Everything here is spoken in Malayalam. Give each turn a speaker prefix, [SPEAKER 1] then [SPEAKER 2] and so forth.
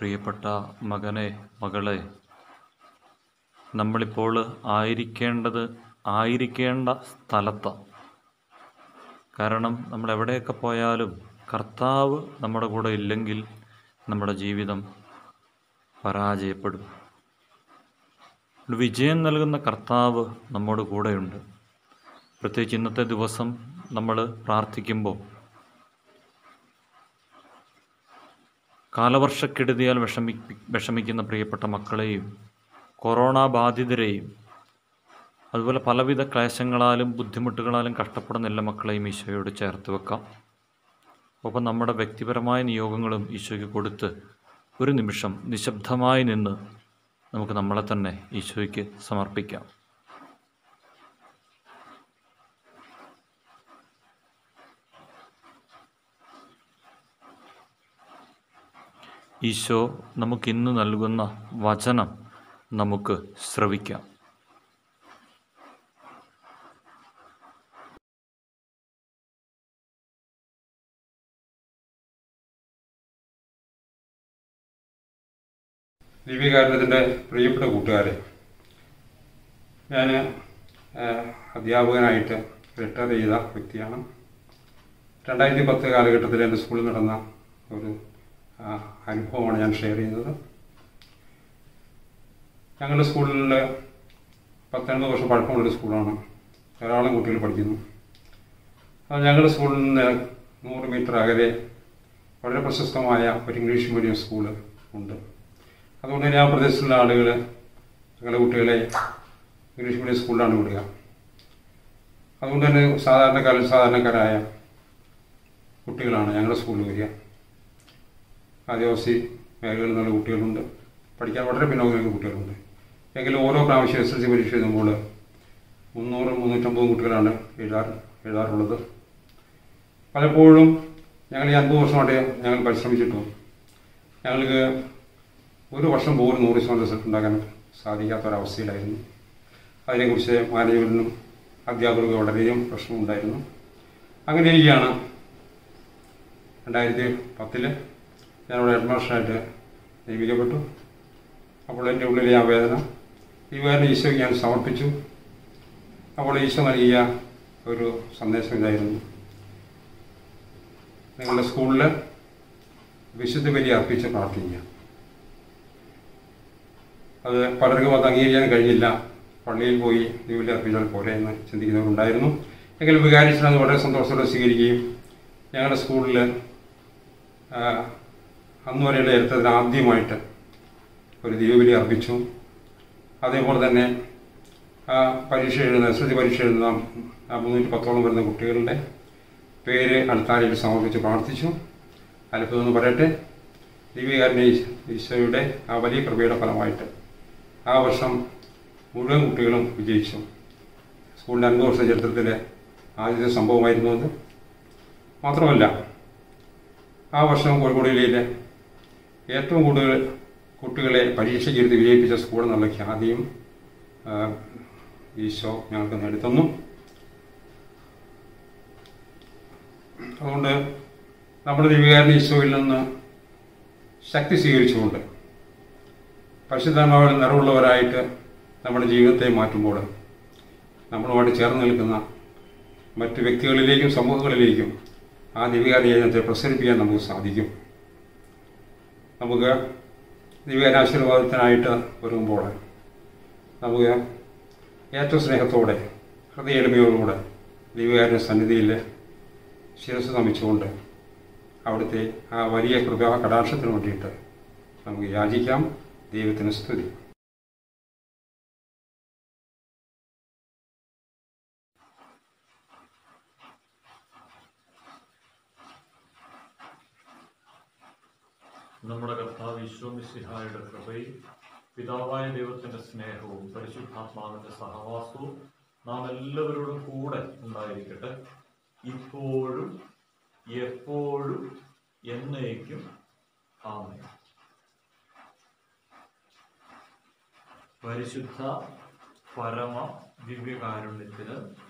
[SPEAKER 1] പ്രിയപ്പെട്ട മകനെ മകളെ നമ്മളിപ്പോൾ ആയിരിക്കേണ്ടത് ആയിരിക്കേണ്ട സ്ഥലത്താണ് കാരണം നമ്മൾ എവിടെയൊക്കെ പോയാലും കർത്താവ് നമ്മുടെ കൂടെ ഇല്ലെങ്കിൽ നമ്മുടെ ജീവിതം പരാജയപ്പെടും വിജയം നൽകുന്ന കർത്താവ് നമ്മോട് കൂടെയുണ്ട് പ്രത്യേകിച്ച് ഇന്നത്തെ ദിവസം നമ്മൾ പ്രാർത്ഥിക്കുമ്പോൾ കാലവർഷക്കെടുതിയാൽ വിഷമി വിഷമിക്കുന്ന പ്രിയപ്പെട്ട മക്കളെയും കൊറോണ ബാധിതരെയും അതുപോലെ പലവിധ ക്ലേശങ്ങളാലും ബുദ്ധിമുട്ടുകളാലും കഷ്ടപ്പെടുന്ന എല്ലാ മക്കളെയും ഈശോയോട് ചേർത്ത് വെക്കാം ഒപ്പം നമ്മുടെ വ്യക്തിപരമായ നിയോഗങ്ങളും ഈശോയ്ക്ക് കൊടുത്ത് ഒരു നിമിഷം നിശബ്ദമായി നിന്ന് നമുക്ക് നമ്മളെ തന്നെ ഈശോയ്ക്ക് സമർപ്പിക്കാം ഈശോ നമുക്കിന്ന് നൽകുന്ന വചനം നമുക്ക് ശ്രവിക്കാം
[SPEAKER 2] ദീപികാരണത്തിൻ്റെ പ്രിയപ്പെട്ട കൂട്ടുകാരെ ഞാൻ അധ്യാപകനായിട്ട് റിട്ടയർ ചെയ്ത വ്യക്തിയാണ് രണ്ടായിരത്തി പത്ത് കാലഘട്ടത്തിൽ എൻ്റെ സ്കൂളിൽ നടന്ന ഒരു ആ, അനുഭവമാണ് ഞാൻ ഷെയർ ചെയ്യുന്നത് ഞങ്ങളുടെ സ്കൂളിൽ പത്തൊൻപത് വർഷം പഴക്കമുള്ള സ്കൂളാണ് ധാരാളം കുട്ടികൾ പഠിക്കുന്നു അത് ഞങ്ങളുടെ സ്കൂളിൽ നിന്ന് നൂറ് മീറ്റർ അകലെ വളരെ പ്രശസ്തമായ ഒരു ഇംഗ്ലീഷ് മീഡിയം സ്കൂള് ഉണ്ട് അതുകൊണ്ട് തന്നെ ആ പ്രദേശത്തുള്ള ആളുകൾ ഞങ്ങളുടെ കുട്ടികളെ ഇംഗ്ലീഷ് മീഡിയം സ്കൂളിലാണ് വിടുക അതുകൊണ്ട് തന്നെ സാധാരണക്കാരിൽ സാധാരണക്കാരായ കുട്ടികളാണ് ഞങ്ങളുടെ സ്കൂളിൽ വരിക ആദിവാസി മേഖലകളിൽ നിന്നുള്ള കുട്ടികളുണ്ട് പഠിക്കാൻ വളരെ പിന്നോക്കം നിൽക്കുന്ന കുട്ടികളുണ്ട് എങ്കിലും ഓരോ പ്രാവശ്യം എസ് എൽ സി പരീക്ഷ എഴുതുമ്പോൾ മുന്നൂറ് മുന്നൂറ്റമ്പത് കുട്ടികളാണ് എഴുതാറ് എഴുതാറുള്ളത് പലപ്പോഴും ഞങ്ങൾ ഈ അൻപത് വർഷമായിട്ട് ഞങ്ങൾ പരിശ്രമിച്ചിട്ടും ഞങ്ങൾക്ക് ഒരു വർഷം പോലും നൂറ് ശതമാനം റിസൾട്ട് ഉണ്ടാക്കാൻ സാധിക്കാത്തൊരവസ്ഥയിലായിരുന്നു അതിനെക്കുറിച്ച് മാനേജ്മെൻറ്റിനും അധ്യാപകർക്കും വളരെയധികം പ്രശ്നമുണ്ടായിരുന്നു അങ്ങനെ ഇരിക്കുകയാണ് രണ്ടായിരത്തി പത്തില് ഞാനിവിടെ ഹെഡ്മാസ്റ്ററായിട്ട് നിയമിക്കപ്പെട്ടു അപ്പോൾ എൻ്റെ ഉള്ളിലെ ആ വേദന ഈ വേദന ഈശോയ്ക്ക് ഞാൻ സമർപ്പിച്ചു അപ്പോൾ ഈശോ നൽകിയ ഒരു സന്ദേശം ഇതായിരുന്നു നിങ്ങളുടെ സ്കൂളിൽ വിശുദ്ധ ബലി അർപ്പിച്ച് പ്രാർത്ഥിക്കുക അത് പലർക്കും അത് അംഗീകരിക്കാൻ കഴിഞ്ഞില്ല പള്ളിയിൽ പോയി ദിവ്യ അർപ്പിച്ചാൽ പോരെ എന്ന് ചിന്തിക്കുന്നവരുണ്ടായിരുന്നു എങ്കിലും വികാരിച്ചൻ അത് വളരെ സന്തോഷത്തോടെ സ്വീകരിക്കുകയും ഞങ്ങളുടെ സ്കൂളിൽ ആ, അന്ന് വരെയുള്ള ചരിത്രത്തിൽ ആദ്യമായിട്ട് ഒരു ദീപബലി അർപ്പിച്ചു അതേപോലെ തന്നെ ആ പരീക്ഷ എഴുതുന്ന എസ് എൽ സി പരീക്ഷ എഴുതുന്ന ആ മുന്നൂറ്റി പത്തോളം വരുന്ന കുട്ടികളുടെ പേര് അൾത്താരയിൽ സമർപ്പിച്ച് പ്രാർത്ഥിച്ചു അത്ഭുതം പറയട്ടെ ദീപികാരനെ ഈശോയുടെ ആ വലിയ കൃപയുടെ ഫലമായിട്ട് ആ വർഷം മുഴുവൻ കുട്ടികളും വിജയിച്ചു സ്കൂളിൻ്റെ അൻപത് വർഷ ചരിത്രത്തിലെ ആദ്യത്തെ സംഭവമായിരുന്നു അത് മാത്രമല്ല ആ വർഷം കോഴിക്കോട് ജില്ലയിലെ ഏറ്റവും കൂടുതൽ കുട്ടികളെ പരീക്ഷയ്ക്ക് ഇരുത്തി വിജയിപ്പിച്ച സ്കൂൾ എന്നുള്ള ഖ്യാതിയും ആ, ഈശോ ഞങ്ങൾക്ക് നേടിത്തന്നു അതുകൊണ്ട് നമ്മുടെ ദിവികാരൻ ഈശോയിൽ നിന്ന് ശക്തി സ്വീകരിച്ചുകൊണ്ട് പരിശുദ്ധാത്മാവിൽ നിറവുള്ളവരായിട്ട് നമ്മുടെ ജീവിതത്തെ മാറ്റുമ്പോൾ നമ്മളുമായിട്ട് ചേർന്ന് നിൽക്കുന്ന മറ്റ് വ്യക്തികളിലേക്കും സമൂഹങ്ങളിലേക്കും ആ ദിവികാരത്തെ പ്രസരിപ്പിക്കാൻ നമുക്ക് സാധിക്കും നമുക്ക് ദിവ്യാനാശീർവാദത്തിനായിട്ട് ഒരുങ്ങുമ്പോൾ നമുക്ക് ഏറ്റവും സ്നേഹത്തോടെ ഹൃദയ എളിമയോടുകൂടെ ദിവ്യകാരുടെ സന്നിധിയിൽ ശിരസ് നമിച്ചുകൊണ്ട് അവിടുത്തെ ആ വലിയ കൃപ കടാക്ഷത്തിന് വേണ്ടിയിട്ട് നമുക്ക് യാചിക്കാം ദൈവത്തിന് സ്തുതി
[SPEAKER 1] നമ്മുടെ കർത്താവ് ഈശോമിസിഹായുടെ കൃപയും പിതാവായ ദൈവത്തിന്റെ സ്നേഹവും പരിശുദ്ധാത്മാവിന്റെ സഹവാസവും നാം എല്ലാവരോടും കൂടെ ഉണ്ടായിരിക്കട്ടെ ഇപ്പോഴും എപ്പോഴും എന്നേക്കും ആമേ പരിശുദ്ധ പരമ ദിവ്യകാരുണ്യത്തിന്